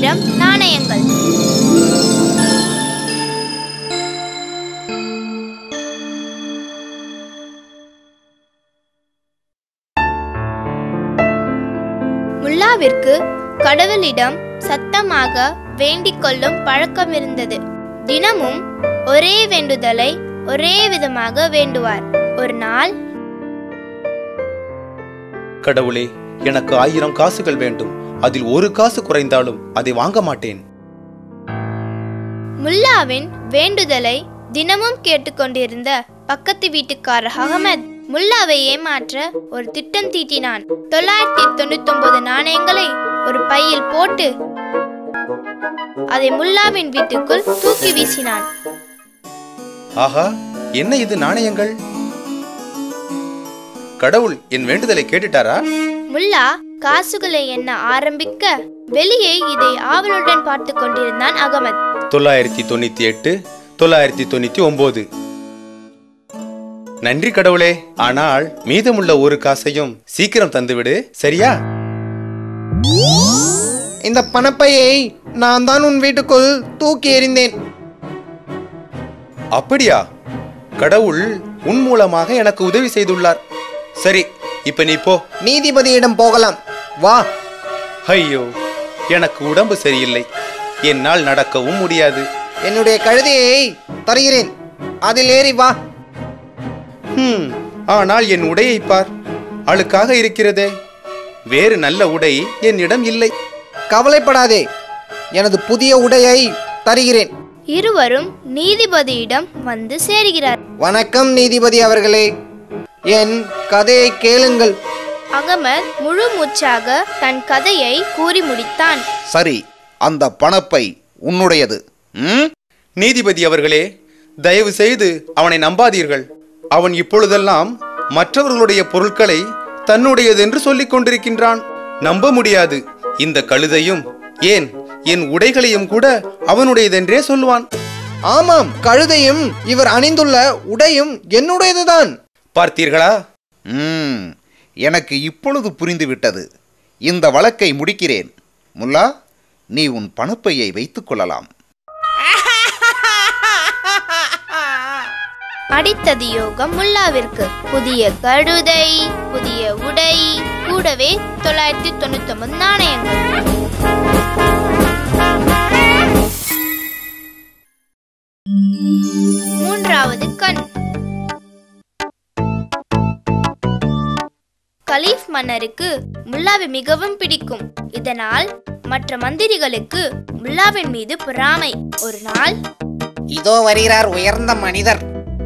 ஆயிரம் நாணயங்கள் முல்லாவிற்கு கடவுளிடம் சத்தமாக வேண்டிக் கொள்ளும் பழக்கம் இருந்தது தினமும் ஒரே வேண்டுதலை ஒரே விதமாக வேண்டுவார் ஒரு நாள் கடவுளே எனக்கு ஆயிரம் காசுகள் வேண்டும் அதில் ஒரு காசு குறைந்தாலும் அதை வாங்க மாட்டேன் முல்லாவின் வேண்டுதலை தினமும் கேட்டுக்கொண்டிருந்த பக்கத்து வீட்டுக்காரர் அகமத் முல்லாவை ஏமாற்ற ஒரு திட்டம் தீட்டினான் தொள்ளாயிரத்தி தொண்ணூத்தி ஒன்பது நாணயங்களை ஒரு பையில் போட்டு அதை முல்லாவின் வீட்டுக்குள் தூக்கி வீசினான் ஆஹா என்ன இது நாணயங்கள் கடவுள் என் வேண்டுதலை கேட்டுட்டாரா முல்லா காசுகளை எண்ண ஆரம்பிக்க வெளியே இதை ஆவலுடன் பார்த்து கொண்டிருந்தான் அகமத் தொள்ளாயிரத்தி தொண்ணூத்தி எட்டு தொள்ளாயிரத்தி தொண்ணூத்தி ஒன்பது நன்றி கடவுளே ஆனால் மீதமுள்ள ஒரு காசையும் சீக்கிரம் தந்துவிடு சரியா இந்த பணப்பையை நான் தான் உன் வீட்டுக்குள் தூக்கி எறிந்தேன் அப்படியா கடவுள் உன் மூலமாக எனக்கு உதவி செய்துள்ளார் சரி இப்ப நீ போ நீதிபதியிடம் போகலாம் வா ஐயோ எனக்கு உடம்பு சரியில்லை என்னால் நடக்கவும் முடியாது என்னுடைய கழுதையை தருகிறேன் அதில் ஏறி வா ஹம், ஆனால் என் உடையை பார் அழுக்காக இருக்கிறதே வேறு நல்ல உடை என்னிடம் இல்லை கவலைப்படாதே எனது புதிய உடையை தருகிறேன் இருவரும் நீதிபதியிடம் வந்து சேருகிறார் வணக்கம் நீதிபதி அவர்களே என் கதையை கேளுங்கள் அகமத் முழு மூச்சாக தன் கதையை கூறி முடித்தான் சரி அந்த பணப்பை உன்னுடையது ம்? நீதிபதி அவர்களே தயவு செய்து அவனை நம்பாதீர்கள் அவன் இப்பொழுதெல்லாம் மற்றவர்களுடைய பொருட்களை தன்னுடையது என்று சொல்லிக் கொண்டிருக்கின்றான் நம்ப முடியாது இந்த கழுதையும் ஏன் என் உடைகளையும் கூட அவனுடையதென்றே சொல்லுவான் ஆமாம் கழுதையும் இவர் அணிந்துள்ள உடையும் என்னுடையதுதான் பார்த்தீர்களா ம் எனக்கு இப்பொழுது புரிந்துவிட்டது இந்த வழக்கை முடிக்கிறேன் முல்லா நீ உன் பணப்பையை வைத்துக் கொள்ளலாம் அடித்தது யோகம் முல்லாவிற்கு புதிய கழுதை புதிய உடை கூடவே தொள்ளாயிரத்தி தொண்ணூத்தி ஒன்பது நாணயங்கள் மூன்றாவது கண் கலீஃப் மன்னருக்கு முல்லாவை மிகவும் பிடிக்கும் இதனால் மற்ற மந்திரிகளுக்கு முல்லாவின் மீது பொறாமை ஒரு நாள் இதோ வருகிறார் உயர்ந்த மனிதர்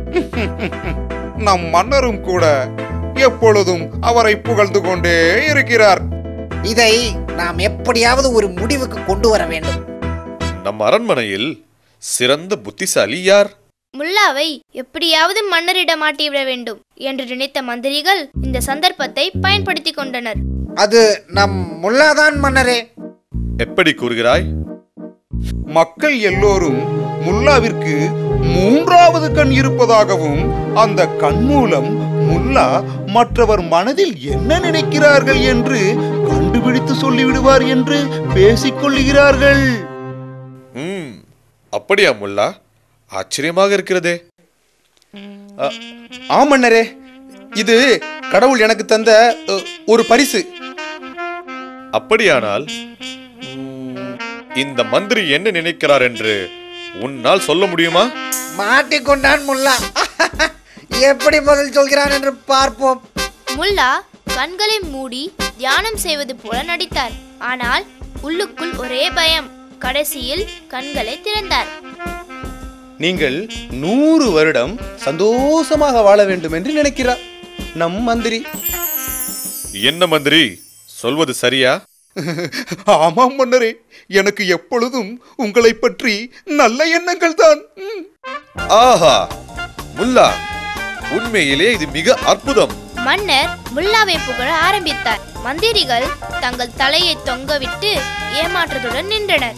நம் மன்னரும் கூட எப்பொழுதும் அவரை புகழ்ந்து கொண்டே இருக்கிறார் இதை நாம் எப்படியாவது ஒரு முடிவுக்கு கொண்டு வர வேண்டும் நம் அரண்மனையில் சிறந்த புத்திசாலி யார் முல்லாவை எப்படியாவது மன்னரிடம் மாட்டிவிட வேண்டும் என்று நினைத்த மந்திரிகள் இந்த சந்தர்ப்பத்தை பயன்படுத்திக் கொண்டனர் அது நம் முல்லாதான் மன்னரே எப்படி கூறுகிறாய் மக்கள் எல்லோரும் முல்லாவிற்கு மூன்றாவது கண் இருப்பதாகவும் அந்த கண் மூலம் முல்லா மற்றவர் மனதில் என்ன நினைக்கிறார்கள் என்று கண்டுபிடித்து சொல்லிவிடுவார் என்று பேசிக் கொள்ளுகிறார்கள் ம் அப்படியா முல்லா ஆச்சரியமாக இருக்கிறதே அ, ஆம் மன்னரே இது கடவுள் எனக்கு தந்த அ, ஒரு பரிசு அப்படியானால் ம், இந்த மந்திரி என்ன நினைக்கிறார் என்று உன்னால் சொல்ல முடியுமா மாட்டிக்கொண்டான் முல்லா எப்படி பதில் சொல்கிறான் என்று பார்ப்போம் முல்லா கண்களை மூடி தியானம் செய்வது போல நடித்தார் ஆனால் உள்ளுக்குள் ஒரே பயம் கடைசியில் கண்களை திறந்தார் நீங்கள் நூறு வருடம் சந்தோஷமாக வாழ வேண்டும் என்று நினைக்கிறார் நம் மந்திரி என்ன மந்திரி சொல்வது சரியா ஆமாம் மன்னரே எனக்கு எப்பொழுதும் உங்களை பற்றி நல்ல எண்ணங்கள் தான் ம். ஆஹா முல்லா உண்மையிலே இது மிக அற்புதம் மன்னர் முல்லாவை புகழ ஆரம்பித்தார் மந்திரிகள் தங்கள் தலையை தொங்கவிட்டு ஏமாற்றத்துடன் நின்றனர்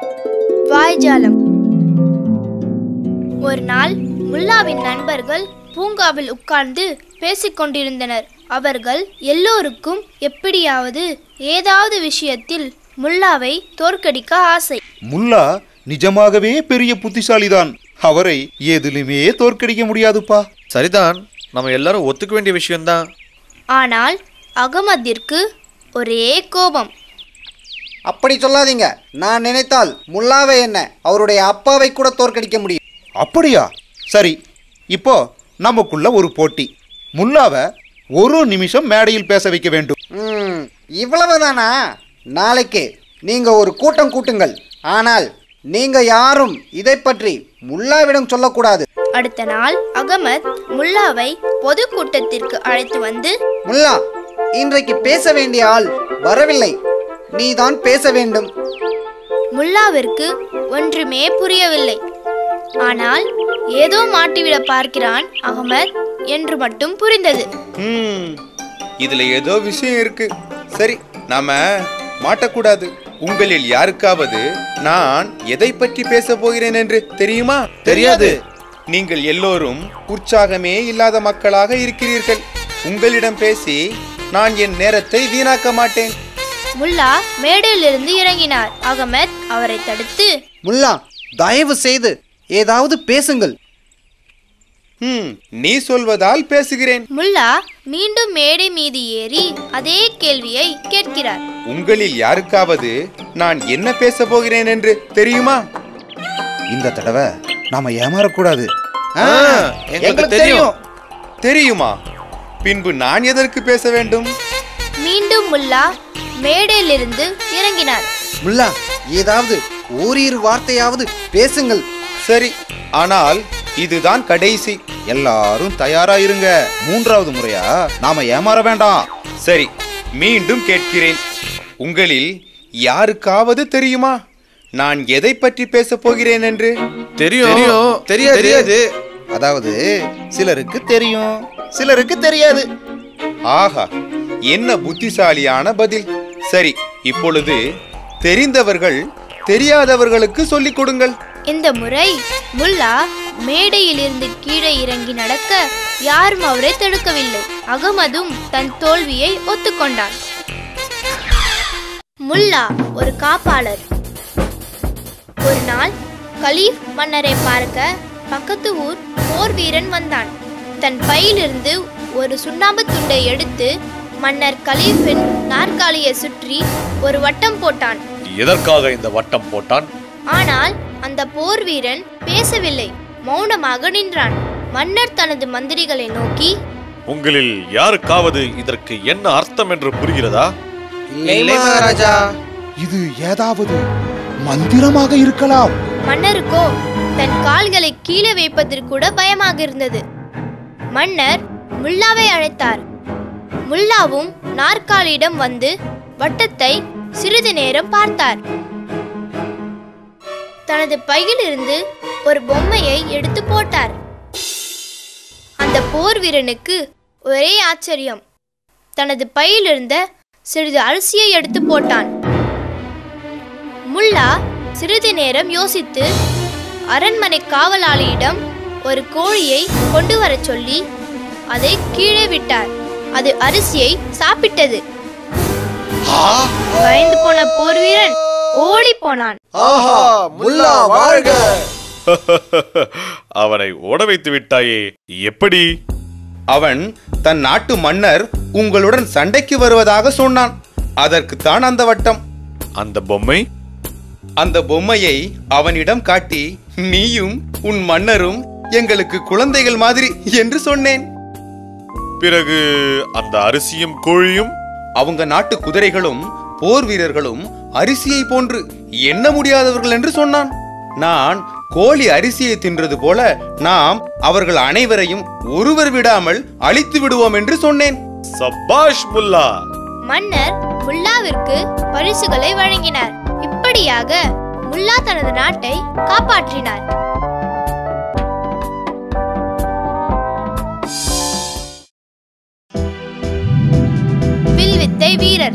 வாய்ஜாலம் ஒரு நாள் முல்லாவின் நண்பர்கள் பூங்காவில் உட்கார்ந்து பேசிக் கொண்டிருந்தனர் அவர்கள் எல்லோருக்கும் எப்படியாவது ஏதாவது விஷயத்தில் முல்லாவை தோற்கடிக்க ஆசை முல்லா நிஜமாகவே பெரிய புத்திசாலிதான் அவரை எதிலுமே தோற்கடிக்க முடியாதுப்பா சரிதான் நம்ம எல்லாரும் ஒத்துக்க வேண்டிய விஷயம்தான் ஆனால் அகமதிற்கு ஒரே கோபம் அப்படி சொல்லாதீங்க நான் நினைத்தால் முல்லாவை என்ன அவருடைய அப்பாவை கூட தோற்கடிக்க முடியும் அப்படியா சரி இப்போ நமக்குள்ள ஒரு போட்டி முல்லாவை ஒரு நிமிஷம் மேடையில் பேச வைக்க வேண்டும் ம், இவ்வளவுதானா நாளைக்கு நீங்க ஒரு கூட்டம் கூட்டுங்கள் ஆனால் நீங்க யாரும் இதை பற்றி முல்லாவிடம் சொல்லக்கூடாது அடுத்த நாள் அகமத் முல்லாவை பொது கூட்டத்திற்கு அழைத்து வந்து முல்லா இன்றைக்கு பேச வேண்டிய ஆள் வரவில்லை நீதான் பேச வேண்டும் முல்லாவிற்கு ஒன்றுமே புரியவில்லை ஆனால் ஏதோ மாட்டிவிட பார்க்கிறான் அகமத் என்று மட்டும் புரிந்தது ம் இதுல ஏதோ விஷயம் இருக்கு சரி நாம மாட்டக்கூடாது உங்களில் யாருக்காவது நான் எதை பற்றி பேச போகிறேன் என்று தெரியுமா தெரியாது. நீங்கள் எல்லோரும் உற்சாகமே இல்லாத மக்களாக இருக்கிறீர்கள் உங்களிடம் பேசி நான் என் நேரத்தை வீணாக்க மாட்டேன் முல்லா மேடையிலிருந்து இறங்கினார் அகமத் அவரை தடுத்து முல்லா தயவு செய்து ஏதாவது பேசுங்கள் ம் நீ சொல்வதால் பேசுகிறேன் முல்லா மீண்டும் மேடை மீது ஏறி அதே கேள்வியை கேட்கிறார் உங்களில் யாருக்காவது நான் என்ன பேச போகிறேன் என்று தெரியுமா இந்த தடவை நாம ஏமாறக்கூடாது எங்களுக்கு தெரியும் தெரியுமா பின்பு நான் எதற்கு பேச வேண்டும் மீண்டும் முல்லா மேடையிலிருந்து இறங்கினார் முல்லா ஏதாவது ஓரிரு வார்த்தையாவது பேசுங்கள் சரி ஆனால் இதுதான் கடைசி எல்லாரும் தயாரா இருங்க மூன்றாவது முறையா நாம ஏமாற வேண்டாம் சரி மீண்டும் கேட்கிறேன் உங்களில் யாருக்காவது தெரியுமா நான் எதை பற்றி பேசப் போகிறேன் என்று தெரியும் தெரியாது தெரியாது அதாவது சிலருக்கு தெரியும் சிலருக்கு தெரியாது ஆஹா என்ன புத்திசாலியான பதில் சரி இப்பொழுது தெரிந்தவர்கள் தெரியாதவர்களுக்கு சொல்லிக் கொடுங்கள் இந்த முறை முல்லா மேடையிலிருந்து கீழே இறங்கி நடக்க யாரும் அவரை தடுக்கவில்லை அகமதும் தன் தோல்வியை ஒத்துக்கொண்டான் முல்லா ஒரு காப்பாளர் ஒரு நாள் கலீஃப் மன்னரை பார்க்க பக்கத்து ஊர் போர் வீரன் வந்தான் தன் பையிலிருந்து ஒரு சுண்ணாம்பு துண்டை எடுத்து மன்னர் கலீஃபின் நாற்காலியை சுற்றி ஒரு வட்டம் போட்டான் எதற்காக இந்த வட்டம் போட்டான் ஆனால் அந்த போர் வீரன் பேசவில்லை மௌனமாக நின்றான் மன்னர் தனது மந்திரிகளை நோக்கி உங்களில் யாருக்காவது இதற்கு என்ன அர்த்தம் என்று புரிகிறதா இல்லை மகாராஜா இது ஏதாவது மந்திரமாக இருக்கலாம் மன்னருக்கோ தன் கால்களை கீழே வைப்பதற்கு கூட பயமாக இருந்தது மன்னர் முல்லாவை அழைத்தார் முல்லாவும் நாற்காலியிடம் வந்து வட்டத்தை சிறிது நேரம் பார்த்தார் தனது பையிலிருந்து ஒரு பொம்மையை எடுத்து போட்டார் அந்த போர் வீரனுக்கு ஒரே ஆச்சரியம் தனது பையிலிருந்த சிறிது அரிசியை எடுத்து போட்டான் முல்லா சிறிது நேரம் யோசித்து அரண்மனை காவலாளியிடம் ஒரு கோழியை கொண்டு வரச் சொல்லி அதை கீழே விட்டார் அது அரிசியை சாப்பிட்டது பயந்து போன போர் வீரன் ஓடி போனான் ஆஹா முல்லா வாழ்க அவனை ஓட வைத்து விட்டாயே எப்படி அவன் தன் நாட்டு மன்னர் உங்களுடன் சண்டைக்கு வருவதாக சொன்னான் அதற்குத்தான் அந்த வட்டம் அந்த பொம்மை அந்த பொம்மையை அவனிடம் காட்டி நீயும் உன் மன்னரும் எங்களுக்கு குழந்தைகள் மாதிரி என்று சொன்னேன் பிறகு அந்த அரிசியும் கோழியும் அவங்க நாட்டு குதிரைகளும் போர் வீரர்களும் அரிசியை போன்று எண்ண முடியாதவர்கள் என்று சொன்னான் நான் கோழி அரிசியை தின்றது போல நாம் அவர்கள் அனைவரையும் ஒருவர் விடாமல் அழித்து விடுவோம் என்று சொன்னேன் சபாஷ் முல்லா மன்னர் முல்லாவிற்கு பரிசுகளை வழங்கினார் இப்படியாக முல்லா தனது நாட்டை காப்பாற்றினார் வில்வித்தை வீரர்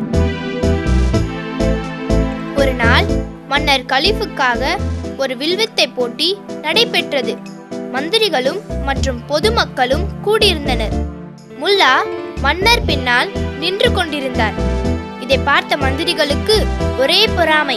ஒரு நாள் மன்னர் கலிஃபுக்காக ஒரு வில்வித்தை போட்டி நடைபெற்றது மந்திரிகளும் மற்றும் பொதுமக்களும் கூடியிருந்தனர் முல்லா மன்னர் பின்னால் நின்று கொண்டிருந்தார் இதை பார்த்த மந்திரிகளுக்கு ஒரே பொறாமை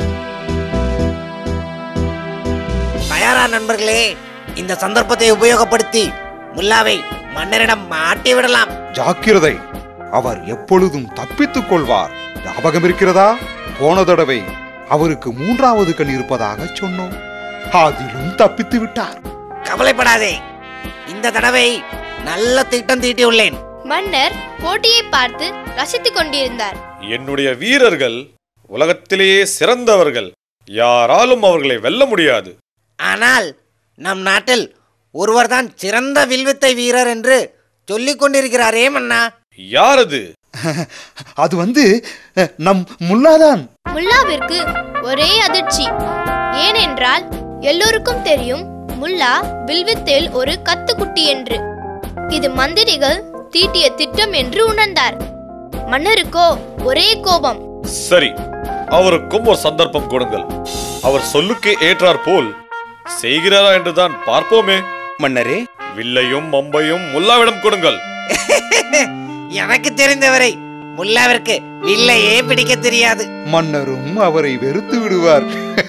தயாரா நண்பர்களே இந்த சந்தர்ப்பத்தை உபயோகப்படுத்தி முல்லாவை மன்னரிடம் மாட்டி விடலாம் ஜாக்கிரதை அவர் எப்பொழுதும் தப்பித்துக் கொள்வார் ஞாபகம் இருக்கிறதா போன தடவை அவருக்கு மூன்றாவது கண் இருப்பதாக சொன்னோம் அதிலும் தப்பித்து விட்டார் கவலைப்படாதே இந்த தடவை நல்ல திட்டம் தீட்டியுள்ளேன் மன்னர் போட்டியை பார்த்து ரசித்துக் கொண்டிருந்தார் என்னுடைய வீரர்கள் உலகத்திலேயே சிறந்தவர்கள் யாராலும் அவர்களை வெல்ல முடியாது ஆனால் நம் நாட்டில் ஒருவர்தான் சிறந்த வில்வித்தை வீரர் என்று சொல்லிக் கொண்டிருக்கிறாரே மன்னா யார் அது அது வந்து அஹ், நம் முல்லாதான் முல்லாவிற்கு ஒரே அதிர்ச்சி ஏனென்றால் எல்லோருக்கும் தெரியும் முல்லா வில்வித்தில் ஒரு கத்துக்குட்டி என்று இது மந்திரிகள் தீட்டிய திட்டம் என்று உணர்ந்தார் மன்னருக்கோ ஒரே கோபம் சரி அவருக்கும் ஒரு சந்தர்ப்பம் கொடுங்கள் அவர் சொல்லுக்கு ஏற்றார் போல் செய்கிறாரா என்றுதான் பார்ப்போமே மன்னரே வில்லையும் மம்பையும் முல்லாவிடம் கொடுங்கள் எனக்கு தெரிந்தவரை முல்லாவிற்கு வில்லையே பிடிக்க தெரியாது மன்னரும் அவரை வெறுத்து விடுவார்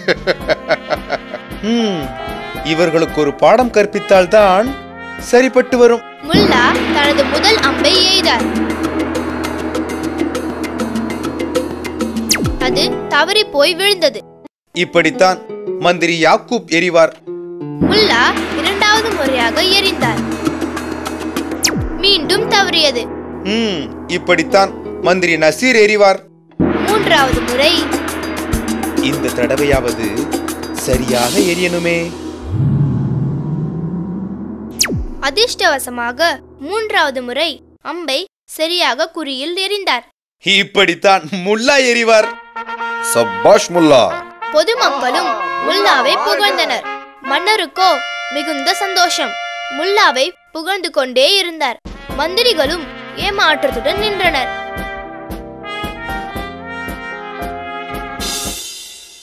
ம், இவர்களுக்கு ஒரு பாடம் கற்பித்தால்தான் சரிப்பட்டு வரும் முல்லா தனது முதல் அம்பை எய்தார் அது தவறி போய் விழுந்தது இப்படித்தான் மந்திரி யாக்கூப் எறிவார் முல்லா இரண்டாவது முறையாக எறிந்தார் மீண்டும் தவறியது ம், இப்படித்தான் மந்திரி நசீர் எறிவார் மூன்றாவது முறை இந்த தடவையாவது சரியாக எரியணுமே அதிர்ஷ்டவசமாக மூன்றாவது முறை அம்பை சரியாக குறியில் எறிந்தார் இப்படித்தான் முல்லா எறிவார் சப்பாஷ் முல்லா பொதுமக்களும் முல்லாவை புகழ்ந்தனர் மன்னருக்கோ மிகுந்த சந்தோஷம் முல்லாவை புகழ்ந்து கொண்டே இருந்தார் மந்திரிகளும் ஏமாற்றத்துடன் நின்றனர்